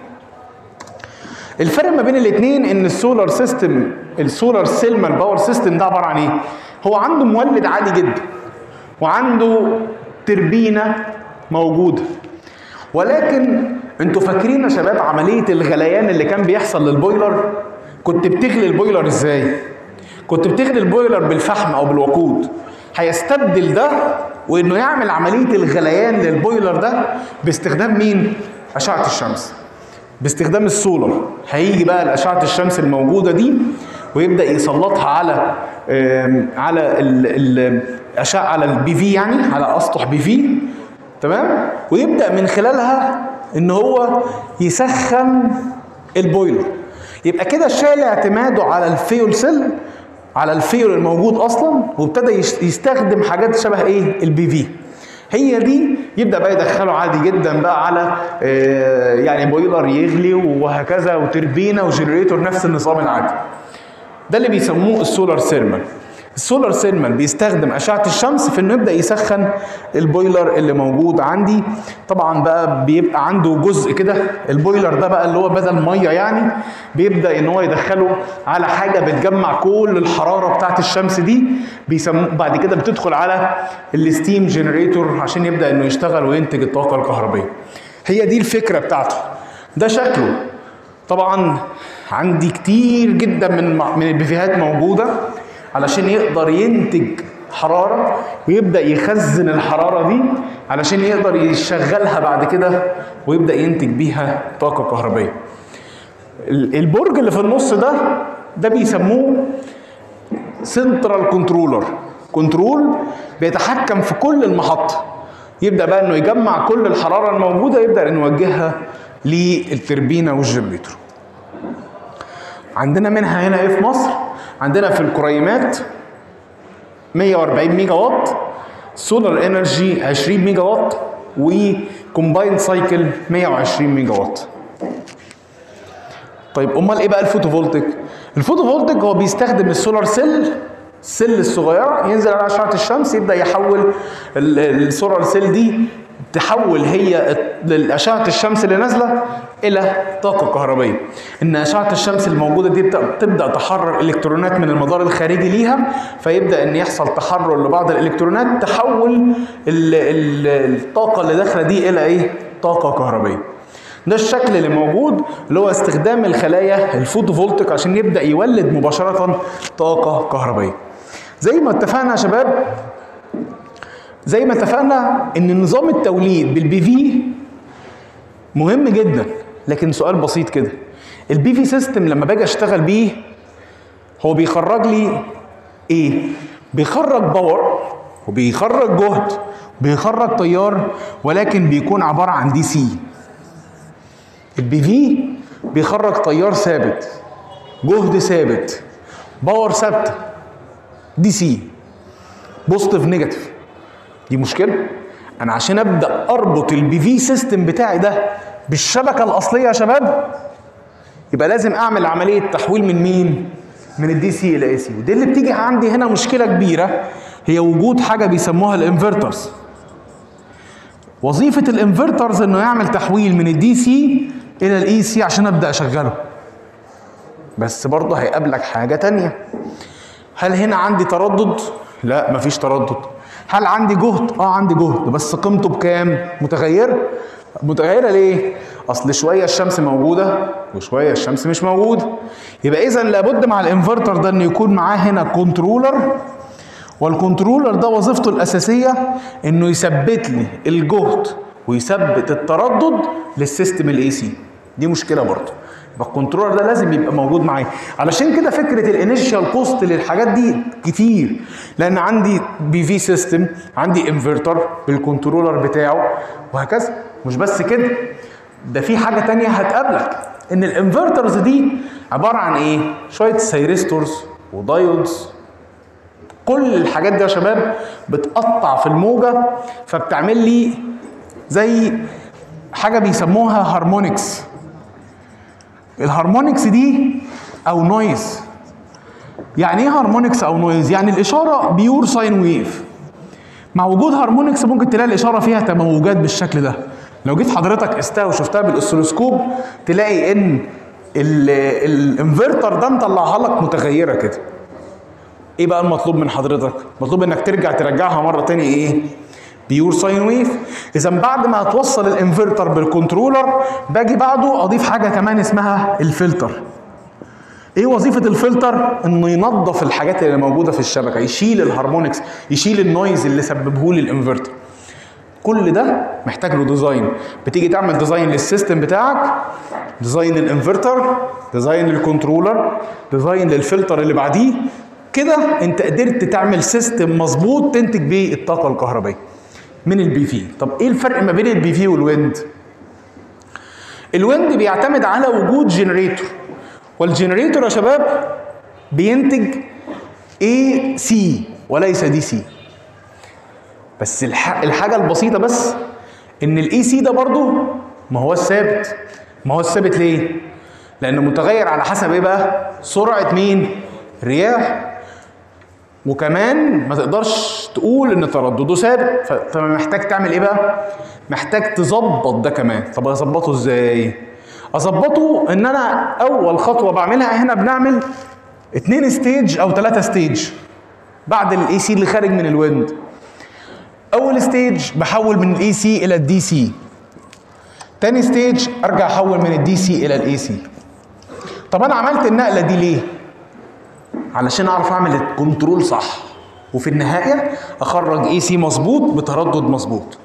الفرق ما بين الاثنين ان السولار سيستم السولار سيلمر باور سيستم ده عباره عن ايه هو عنده مولد عالي جدا وعنده تربينه موجوده ولكن انتوا فاكرين يا شباب عمليه الغليان اللي كان بيحصل للبويلر كنت بتغلي البويلر ازاي كنت بتغلي البويلر بالفحم او بالوقود هيستبدل ده وانه يعمل عمليه الغليان للبويلر ده باستخدام مين اشعه الشمس باستخدام السولار هيجي بقى الاشعه الشمس الموجوده دي ويبدا يسلطها على آم، على ال- ال- اشعه على البي في يعني على اسطح بي في تمام ويبدا من خلالها ان هو يسخن البويلر يبقى كده شال اعتماده على الفيول سيل على الفيول الموجود اصلا وابتدى يش- يستخدم حاجات شبه ايه البي في هي دي يبدا بقى يدخله عادي جدا بقى على آه، يعني بويلر يغلي وهكذا وتربينه وجنريتور نفس النظام العادي ده اللي بيسموه السولار سيرمال السولار سيرمال بيستخدم اشعه الشمس في انه يبدا يسخن البويلر اللي موجود عندي طبعا بقى بيبقى عنده جزء كده البويلر ده بقى اللي هو بدل ميه يعني بيبدا ان هو يدخله على حاجه بتجمع كل الحراره بتاعت الشمس دي بيسموه بعد كده بتدخل على الستيم جنريتور عشان يبدا انه يشتغل وينتج الطاقه الكهربائيه هي دي الفكره بتاعته ده شكله طبعا عندي كتير جدا من من البيفيهات موجوده علشان يقدر ينتج حراره ويبدا يخزن الحراره دي علشان يقدر يشغلها بعد كده ويبدا ينتج بيها طاقه كهربائيه ال- البرج اللي في النص ده ده بيسموه سنترال كنترولر كنترول بيتحكم في كل المحطه يبدا بقى انه يجمع كل الحراره الموجوده يبدا انه يوجهها للتربينه والجنريتور عندنا منها هنا ايه في مصر عندنا في الكريمات 140 ميجا وات سولار انرجي 20 ميجا وات وكومباين سايكل 120 ميجا وات طيب امال ايه بقى الفوتوفولتيك الفوتوفولتيك هو بيستخدم السولار سيل السيل الصغيره ينزل على اشعه الشمس يبدا يحول ال- السولار سيل دي تحول هي اشعه الشمس اللي نازله الى طاقه كهربائيه ان اشعه الشمس الموجوده دي بت- تبدا تحرر الكترونات من المدار الخارجي ليها فيبدا ان يحصل تحرر لبعض الالكترونات تحول ال- ال- الطاقه اللي داخله دي الى ايه طاقه كهربائيه ده الشكل اللي موجود اللي هو استخدام الخلايا الفوتوفولتيك عشان يبدا يولد مباشره طاقه كهربائيه زي ما اتفقنا يا شباب زي ما اتفقنا ان نظام التوليد بالبي في مهم جدا لكن سؤال بسيط كده البي في سيستم لما باجي اشتغل بيه هو بيخرج لي ايه بيخرج باور وبيخرج جهد بيخرج تيار ولكن بيكون عباره عن دي سي البي في بيخرج تيار ثابت جهد ثابت باور ثابته دي سي بوزيتيف نيجاتيف دي مشكله انا عشان ابدا اربط البي في سيستم بتاعي ده بالشبكه الاصليه يا شباب يبقى لازم اعمل عمليه تحويل من مين من الدي سي الى اي سي ودي اللي بتيجي عندي هنا مشكله كبيره هي وجود حاجه بيسموها الانفرترز وظيفه الانفرترز انه يعمل تحويل من الدي سي الى الاي سي عشان ابدا اشغله بس برضه هيقابلك حاجه تانية هل هنا عندي تردد لا مفيش تردد هل عندي جهد اه عندي جهد بس قيمته بكام متغيره متغيره ليه اصل شويه الشمس موجوده وشويه الشمس مش موجوده يبقى اذا لابد مع الانفرتر ده ان يكون معاه هنا كنترولر والكنترولر ده وظيفته الاساسيه انه يثبت لي الجهد ويثبت التردد للسيستم الاي سي دي مشكله برضه يبقى الكنترولر ده لازم يبقى موجود معايا علشان كده فكره الانيشال كوست للحاجات دي كتير لان عندي بي في سيستم عندي انفرتر بالكنترولر بتاعه وهكذا مش بس كده ده في حاجه تانية هتقابلك ان الانفرترز دي عباره عن ايه شويه سيريستورز ودايودز كل الحاجات دي يا شباب بتقطع في الموجه فبتعمل لي زي حاجه بيسموها هارمونكس الهارمونكس دي او نويز يعني ايه هارمونكس او نويز يعني الاشاره بيور ساين ويف مع وجود هارمونكس ممكن تلاقي الاشاره فيها تموجات بالشكل ده لو جيت حضرتك قستها وشفتها بالاوسيلوسكوب تلاقي ان ال- الانفرتر ده مطلعها لك متغيره كده ايه بقى المطلوب من حضرتك مطلوب انك ترجع ترجعها مره تاني ايه بيور ساين ويف اذا بعد ما هتوصل الانفرتر بالكنترولر باجي بعده اضيف حاجه كمان اسمها الفلتر ايه وظيفه الفلتر انه ينظف الحاجات اللي موجوده في الشبكه يشيل الهارمونكس يشيل النويز اللي سببه لي الانفرتر كل ده محتاج له ديزاين بتيجي تعمل ديزاين للسيستم بتاعك ديزاين للانفرتر ديزاين للكنترولر ديزاين للفلتر اللي بعديه كده انت قدرت تعمل سيستم مظبوط تنتج بيه الطاقه الكهربائيه من البي في طب ايه الفرق ما بين البي في والويند الويند بيعتمد على وجود جنريتور والجنريتور يا شباب بينتج اي سي وليس دي سي بس الح... الحاجه البسيطه بس ان الاي سي ده برضو ما هو الثابت ما هو الثابت ليه لانه متغير على حسب ايه بقى سرعه مين رياح وكمان ما تقدرش تقول ان تردده ثابت ف- فمحتاج تعمل ايه بقى محتاج تظبط ده كمان طب اظبطه ازاي اظبطه ان انا اول خطوه بعملها هنا بنعمل اتنين ستيج او ثلاثة ستيج بعد الاي سي اللي خارج من الويند اول ستيج بحول من الاي سي الى الدي سي تاني ستيج ارجع احول من الدي سي الى الاي سي طب انا عملت النقله دي ليه علشان اعرف اعمل الكنترول صح وفي النهايه اخرج اي سي مظبوط بتردد مظبوط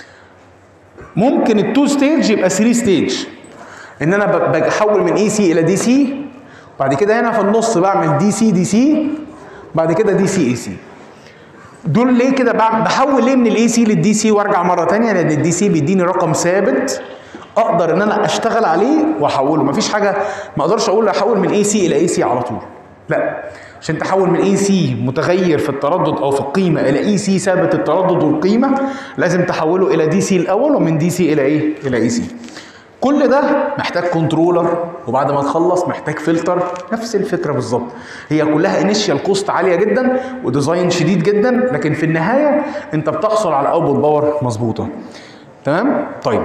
ممكن التو ستيج يبقى 3 ستيج ان انا ب- بحول من اي سي الى دي سي بعد كده هنا في النص بعمل دي سي دي سي بعد كده دي سي اي سي دول ليه كده بعمل- بحول ليه من الاي سي للدي سي وارجع مره تانية لان الدي سي بيديني رقم ثابت اقدر ان انا اشتغل عليه واحوله مفيش حاجه ما اقدرش اقول احول من اي سي الى اي سي على طول لا عشان تحول من اي سي متغير في التردد او في القيمه الى اي سي ثابت التردد والقيمه لازم تحوله الى دي سي الاول ومن دي سي الى ايه الى اي سي كل ده محتاج كنترولر وبعد ما تخلص محتاج فلتر نفس الفكره بالظبط هي كلها انيشال كوست عاليه جدا وديزاين شديد جدا لكن في النهايه انت بتحصل على اوتبوت باور مظبوطه تمام طيب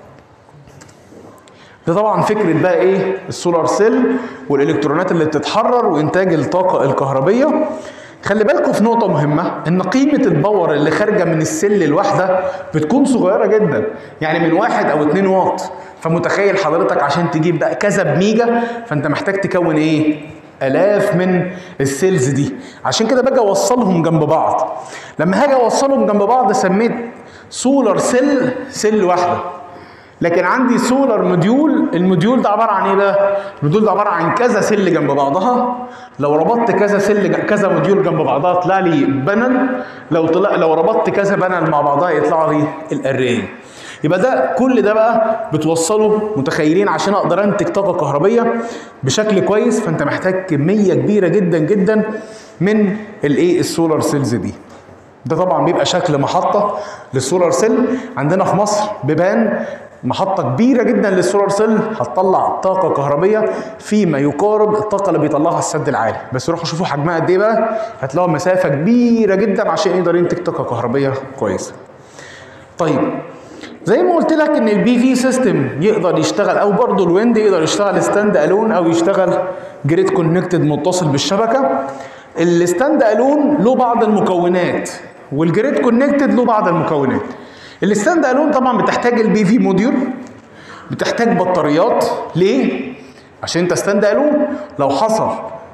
ده طبعا فكره بقى ايه السولار سيل والالكترونات اللي بتتحرر وانتاج الطاقه الكهربيه خلي بالكم في نقطة مهمة إن قيمة الباور اللي خارجة من السل الواحدة بتكون صغيرة جدا، يعني من واحد أو اتنين واط، فمتخيل حضرتك عشان تجيب بقى كذا بميجا فأنت محتاج تكون إيه؟ آلاف من السيلز دي، عشان كده باجي أوصلهم جنب بعض. لما هاجي أوصلهم جنب بعض سميت سولار سيل سيل واحدة. لكن عندي سولار موديول الموديول ده عباره عن ايه بقى الموديول ده عباره عن كذا سل جنب بعضها لو ربطت كذا سل ج- كذا موديول جنب بعضها طلع لي بانل لو طلع لو ربطت كذا بانل مع بعضها يطلع لي الاري يبقى ده كل ده بقى بتوصله متخيلين عشان اقدر انتج طاقه كهربيه بشكل كويس فانت محتاج كميه كبيره جدا جدا من الايه السولار سيلز دي ده طبعا بيبقى شكل محطة للسولار سيل عندنا في مصر بيبان محطة كبيرة جدا للسولار سيل هتطلع طاقة كهربية فيما يقارب الطاقة اللي بيطلعها السد العالي بس روحوا شوفوا حجمها قد ايه بقى هتلاقوا مسافة كبيرة جدا عشان يقدر ينتج طاقة كهربية كويسة طيب زي ما قلت لك ان البي في سيستم يقدر يشتغل او برضه الويند يقدر يشتغل ستاند الون او يشتغل جريد كونكتد متصل بالشبكه الستاند الون له بعض المكونات والجريد كونكتد له بعض المكونات الستاند الون طبعا بتحتاج البي في موديول بتحتاج بطاريات ليه عشان انت ستاند الون لو حصل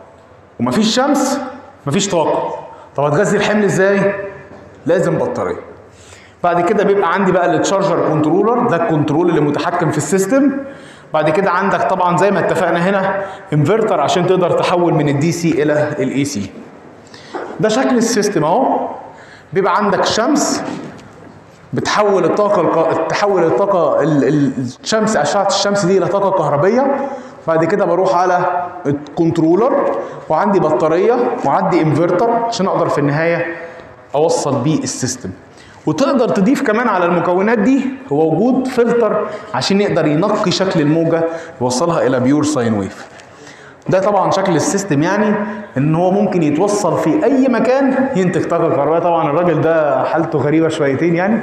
ومفيش شمس مفيش طاقه طب هتغذي الحمل ازاي لازم بطاريه بعد كده بيبقى عندي بقى التشارجر كنترولر ده الكنترول اللي متحكم في السيستم بعد كده عندك طبعا زي ما اتفقنا هنا انفرتر عشان تقدر تحول من الدي سي الى الاي سي ده شكل السيستم اهو بيبقى عندك شمس بتحول الطاقه الق- تحول الطاقه ال- ال- الشمس اشعه الشمس دي الى طاقه كهربيه بعد كده بروح على الكنترولر وعندي بطاريه وعندي انفرتر عشان اقدر في النهايه اوصل بيه السيستم وتقدر تضيف كمان على المكونات دي هو وجود فلتر عشان يقدر ينقي شكل الموجه يوصلها الى بيور ساين ويف ده طبعا شكل السيستم يعني ان هو ممكن يتوصل في اي مكان ينتج طاقه كهربائيه طبعا الراجل ده حالته غريبه شويتين يعني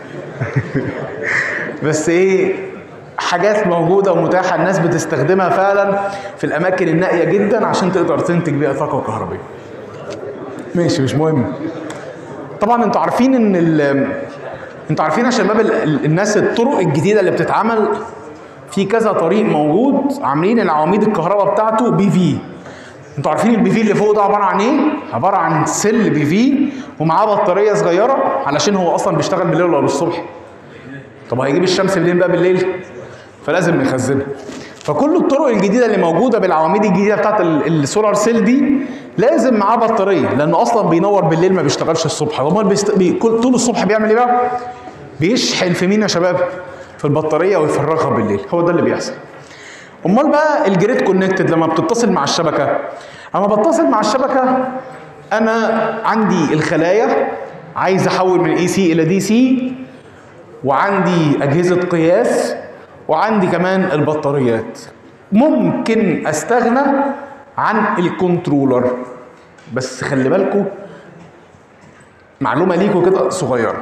بس ايه حاجات موجوده ومتاحه الناس بتستخدمها فعلا في الاماكن النائيه جدا عشان تقدر تنتج بيها طاقه كهربائيه ماشي مش مهم طبعا انتوا عارفين ان ال انتوا عارفين يا شباب ال- ال- الناس الطرق الجديده اللي بتتعمل في كذا طريق موجود عاملين العواميد الكهرباء بتاعته بي في انتوا عارفين البي في اللي فوق ده عباره عن ايه؟ عباره عن سل بي في ومعاه بطاريه صغيره علشان هو اصلا بيشتغل بالليل ولا بالصبح طب هيجيب الشمس منين بقى بالليل؟ فلازم نخزنها فكل الطرق الجديده اللي موجوده بالعواميد الجديده بتاعت ال- السولار سيل دي لازم معاه بطاريه لانه اصلا بينور بالليل ما بيشتغلش الصبح امال بيست... بي... كل- طول الصبح بيعمل ايه بقى؟ بيشحن في مين يا شباب؟ في البطاريه ويفرغها بالليل هو ده اللي بيحصل امال بقى الجريد كونكتد لما بتتصل مع الشبكه اما بتصل مع الشبكه انا عندي الخلايا عايز احول من اي سي الى دي سي وعندي اجهزه قياس وعندي كمان البطاريات ممكن استغنى عن الكنترولر بس خلي بالكم معلومه ليكم كده صغيره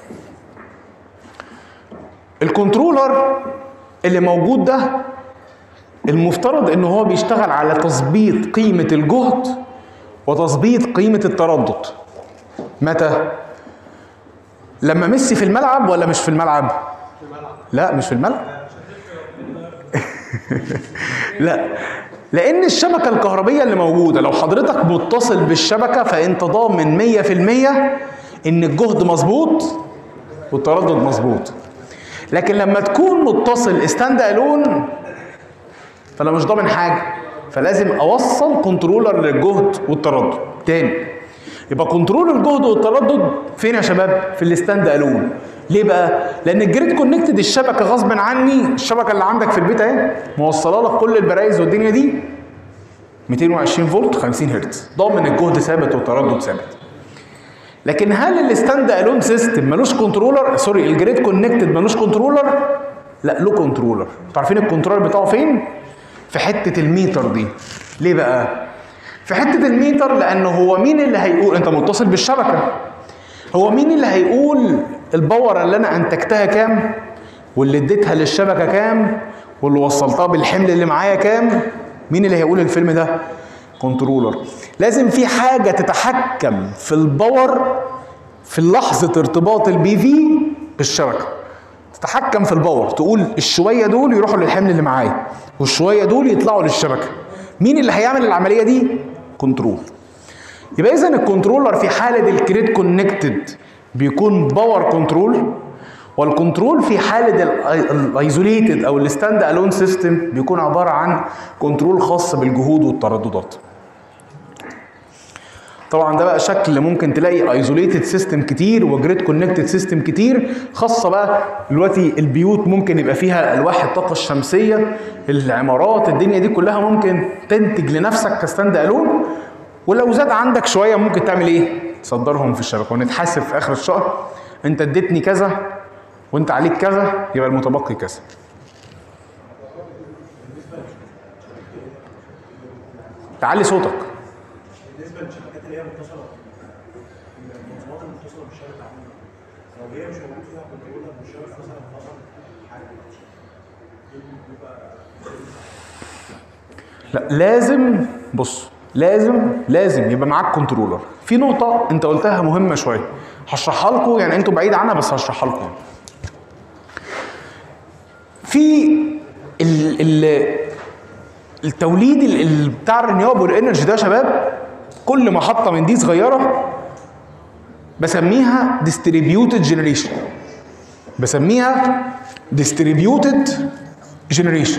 الكنترولر اللي موجود ده المفترض ان هو بيشتغل على تظبيط قيمه الجهد وتظبيط قيمه التردد متى لما ميسي في الملعب ولا مش في الملعب لا مش في الملعب لا لان الشبكه الكهربيه اللي موجوده لو حضرتك متصل بالشبكه فانت ضامن 100% ان الجهد مظبوط والتردد مظبوط لكن لما تكون متصل ستاند الون فانا مش ضامن حاجه فلازم اوصل كنترولر للجهد والتردد تاني يبقى كنترول الجهد والتردد فين يا شباب في الستاند الون ليه بقى لان الجريد كونكتد الشبكه غصب عني الشبكه اللي عندك في البيت اهي موصله لك كل البرايز والدنيا دي 220 فولت 50 هرتز ضامن الجهد ثابت والتردد ثابت لكن هل الستاند الون سيستم ملوش كنترولر سوري الجريد كونكتد ملوش كنترولر لا له كنترولر انتوا عارفين الكنترولر بتاعه فين في حته الميتر دي ليه بقى في حته الميتر لان هو مين اللي هيقول انت متصل بالشبكه هو مين اللي هيقول الباور اللي انا انتجتها كام واللي اديتها للشبكه كام واللي وصلتها بالحمل اللي معايا كام مين اللي هيقول الفيلم ده كنترولر لازم في حاجه تتحكم في الباور في لحظه ارتباط البي في بالشبكه تتحكم في الباور تقول الشويه دول يروحوا للحمل اللي معايا والشويه دول يطلعوا للشبكه مين اللي هيعمل العمليه دي كنترول يبقى اذا الكنترولر في حاله الكريد كونكتد بيكون باور كنترول والكنترول في حاله الايزوليتد او الستاند الون سيستم بيكون عباره عن كنترول خاص بالجهود والترددات طبعا ده بقى شكل ممكن تلاقي ايزوليتد سيستم كتير وجريد كونكتد سيستم كتير خاصه بقى دلوقتي البيوت ممكن يبقى فيها الواح الطاقه الشمسيه العمارات الدنيا دي كلها ممكن تنتج لنفسك كستاند الون ولو زاد عندك شويه ممكن تعمل ايه؟ تصدرهم في الشبكه ونتحاسب في اخر الشهر انت اديتني كذا وانت عليك كذا يبقى المتبقي كذا تعلي صوتك بالنسبه للشبكات اللي هي متصله المنظومات المتصله بالشبكه عموما لو هي مش موجود فيها كنترولر والشبكه مثلا فصل حاجه بيبقى لا لازم بص لازم لازم يبقى معاك كنترولر في نقطة أنت قلتها مهمة شوية هشرحها لكم يعني أنتوا بعيد عنها بس هشرحها لكم في ال ال التوليد ال- ال- بتاع الرينيوبل انرجي ده يا شباب كل محطة من دي صغيرة بسميها ديستريبيوتد جنريشن بسميها ديستريبيوتد جنريشن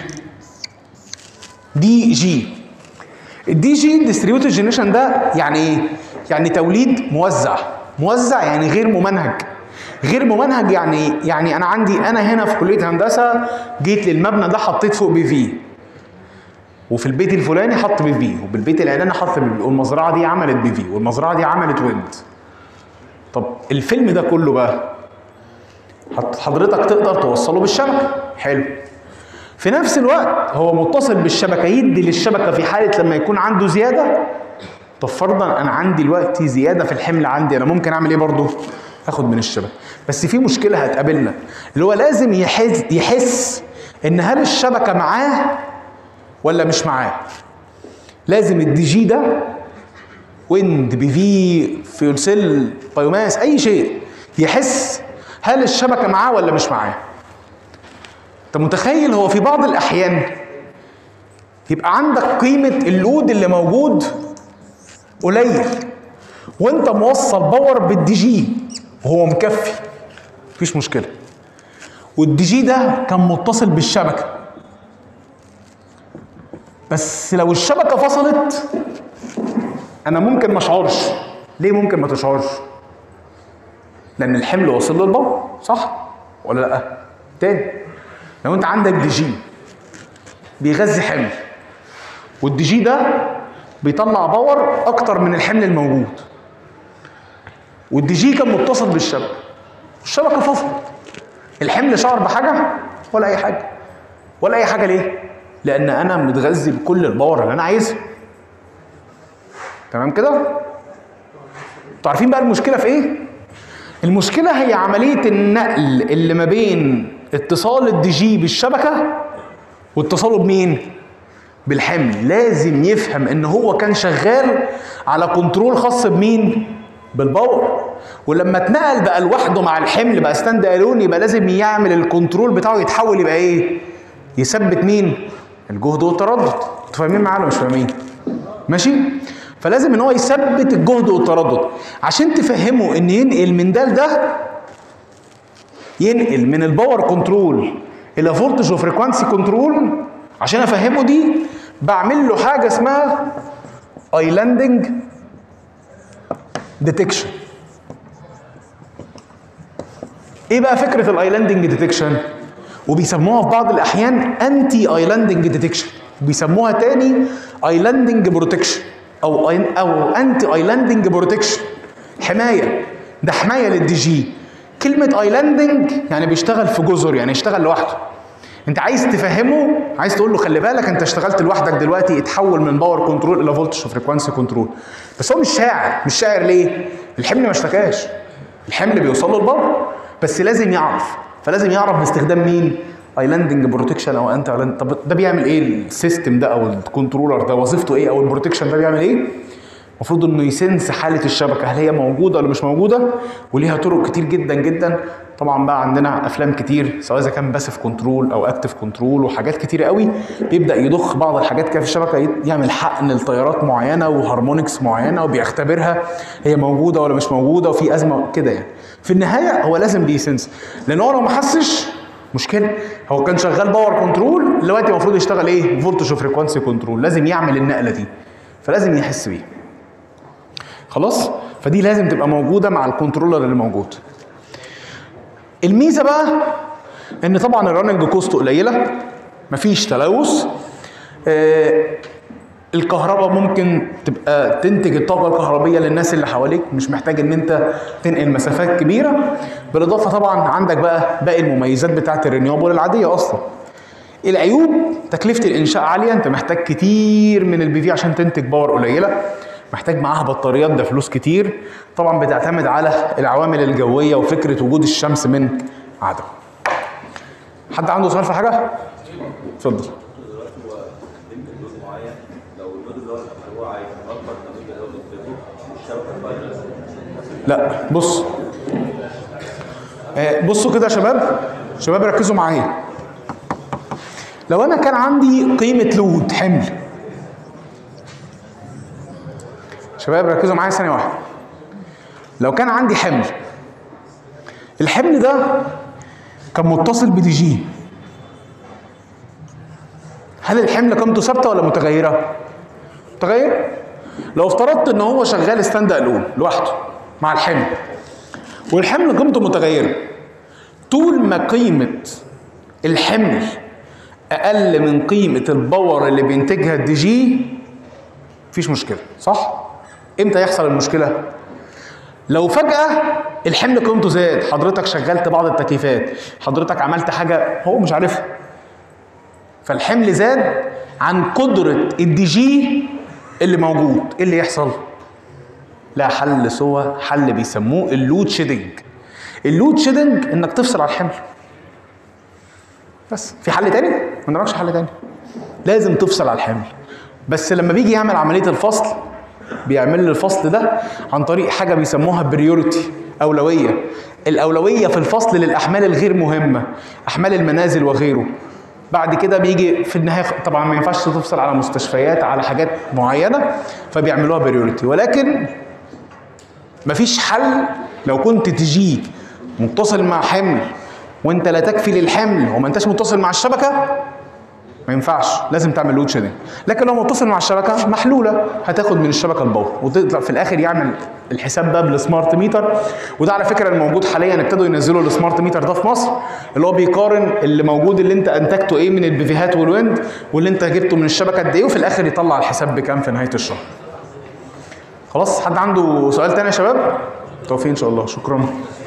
دي جي الدي جي ديستريبيوتد جنريشن ده يعني ايه؟ يعني توليد موزع موزع يعني غير ممنهج غير ممنهج يعني ايه؟ يعني انا عندي انا هنا في كليه هندسه جيت للمبنى ده حطيت فوق بي في وفي البيت الفلاني حط بي في وبالبيت العلاني حط بي في والمزرعه دي عملت بي في والمزرعه دي عملت ويند طب الفيلم ده كله بقى حضرتك تقدر توصله بالشبكه حلو في نفس الوقت هو متصل بالشبكه يدي للشبكه في حاله لما يكون عنده زياده طب فرضا انا عندي دلوقتي زياده في الحمل عندي انا ممكن اعمل ايه برضه اخد من الشبكه بس في مشكله هتقابلنا اللي هو لازم يحس يحس ان هل الشبكه معاه ولا مش معاه لازم الدي جي ده ويند بي في فيول سيل بايوماس اي شيء يحس هل الشبكه معاه ولا مش معاه انت متخيل هو في بعض الاحيان يبقى عندك قيمه اللود اللي موجود قليل وانت موصل باور بالدي جي وهو مكفي مفيش مشكله والدي جي ده كان متصل بالشبكه بس لو الشبكه فصلت انا ممكن ما اشعرش ليه ممكن ما تشعرش لان الحمل واصل للباور صح ولا لا تاني لو انت عندك دي جي بيغذي حمل والدي جي ده بيطلع باور اكتر من الحمل الموجود والدي جي كان متصل بالشبكه الشبكه فصلت الحمل شعر بحاجه ولا اي حاجه ولا اي حاجه ليه لان انا متغذي بكل الباور اللي انا عايزها تمام كده انتوا عارفين بقى المشكله في ايه المشكله هي عمليه النقل اللي ما بين اتصال الدي جي بالشبكه واتصاله بمين بالحمل لازم يفهم ان هو كان شغال على كنترول خاص بمين بالباور ولما اتنقل بقى لوحده مع الحمل بقى ستاند الون يبقى لازم يعمل الكنترول بتاعه يتحول يبقى ايه يثبت مين الجهد والتردد انتوا فاهمين معايا ولا مش فاهمين ماشي فلازم ان هو يثبت الجهد والتردد عشان تفهمه ان ينقل من ده لده ينقل من الباور كنترول الى فولتج وفريكوانسي كنترول عشان افهمه دي بعمل له حاجه اسمها ايلاندنج ديتكشن ايه بقى فكره الايلاندنج ديتكشن وبيسموها في بعض الاحيان انتي ايلاندنج ديتكشن وبيسموها تاني ايلاندنج بروتكشن او او انتي ايلاندنج بروتكشن حمايه ده حمايه للدي جي كلمه ايلاندنج يعني بيشتغل في جزر يعني يشتغل لوحده انت عايز تفهمه عايز تقول له خلي بالك انت اشتغلت لوحدك دلوقتي اتحول من باور كنترول الى فولتج وفريكوانسي كنترول بس هو مش شاعر مش شاعر ليه الحمل ما اشتكاش الحمل بيوصل له الباور بس لازم يعرف فلازم يعرف باستخدام مين ايلاندنج بروتكشن او انت طب ده بيعمل ايه السيستم ده او الكنترولر ده وظيفته ايه او البروتكشن ده بيعمل ايه المفروض انه يسنس حاله الشبكه هل هي موجوده ولا مش موجوده وليها طرق كتير جدا جدا طبعا بقى عندنا افلام كتير سواء اذا كان باسف كنترول او اكتف كنترول وحاجات كتير قوي بيبدا يضخ بعض الحاجات كده في الشبكه يعمل حقن لتيارات معينه وهارمونكس معينه وبيختبرها هي موجوده ولا مش موجوده وفي ازمه كده يعني في النهايه هو لازم بيسنس لان هو لو ما حسش مشكله هو كان شغال باور كنترول دلوقتي المفروض يشتغل ايه فولتج وفريكوانسي كنترول لازم يعمل النقله دي فلازم يحس بيها خلاص فدي لازم تبقى موجوده مع الكنترولر اللي موجود الميزه بقى ان طبعا الرننج كوست قليله مفيش تلوث آه الكهرباء ممكن تبقى تنتج الطاقه الكهربيه للناس اللي حواليك مش محتاج ان انت تنقل مسافات كبيره بالاضافه طبعا عندك بقى باقي المميزات بتاعه الرينيوبل العاديه اصلا العيوب تكلفه الانشاء عاليه انت محتاج كتير من البي في عشان تنتج باور قليله محتاج معاها بطاريات ده فلوس كتير طبعا بتعتمد على العوامل الجويه وفكره وجود الشمس من عدم حد عنده سؤال في حاجه اتفضل لا بص آه، بصوا كده يا شباب شباب ركزوا معايا لو انا كان عندي قيمه لود حمل شباب ركزوا معايا ثانيه واحده لو كان عندي حمل الحمل ده كان متصل بدي جي هل الحمل قيمته ثابته ولا متغيره متغير لو افترضت ان هو شغال ستاند الون لوحده مع الحمل والحمل قيمته متغيره طول ما قيمه الحمل اقل من قيمه الباور اللي بينتجها الدي جي مفيش مشكله صح امتى يحصل المشكله لو فجأة الحمل قيمته زاد حضرتك شغلت بعض التكييفات حضرتك عملت حاجة هو مش عارفها فالحمل زاد عن قدره الدي جي اللي موجود ايه اللي يحصل لا حل سوى حل بيسموه اللود شيدنج اللود شيدنج انك تفصل على الحمل بس في حل تاني ما نراكش حل تاني لازم تفصل على الحمل بس لما بيجي يعمل عمليه الفصل بيعمل لي الفصل ده عن طريق حاجه بيسموها بريورتي اولويه الاولويه في الفصل للاحمال الغير مهمه احمال المنازل وغيره بعد كده بيجي في النهايه طبعا ما ينفعش تفصل على مستشفيات على حاجات معينه فبيعملوها بريورتي ولكن مفيش حل لو كنت تجي متصل مع حمل وانت لا تكفي للحمل وما انتش متصل مع الشبكه ما ينفعش لازم تعمل لود شيدنج لكن لو متصل مع الشبكه محلوله هتاخد من الشبكه الباور وتطلع في الاخر يعمل الحساب ده بالسمارت ميتر وده على فكره الموجود حاليا ابتدوا ينزلوا السمارت ميتر ده في مصر اللي هو بيقارن اللي موجود اللي انت انتجته ايه من البيفيهات والويند واللي انت جبته من الشبكه قد ايه وفي الاخر يطلع الحساب بكام في نهايه الشهر خلاص حد عنده سؤال تاني يا شباب توفيق ان شاء الله شكرا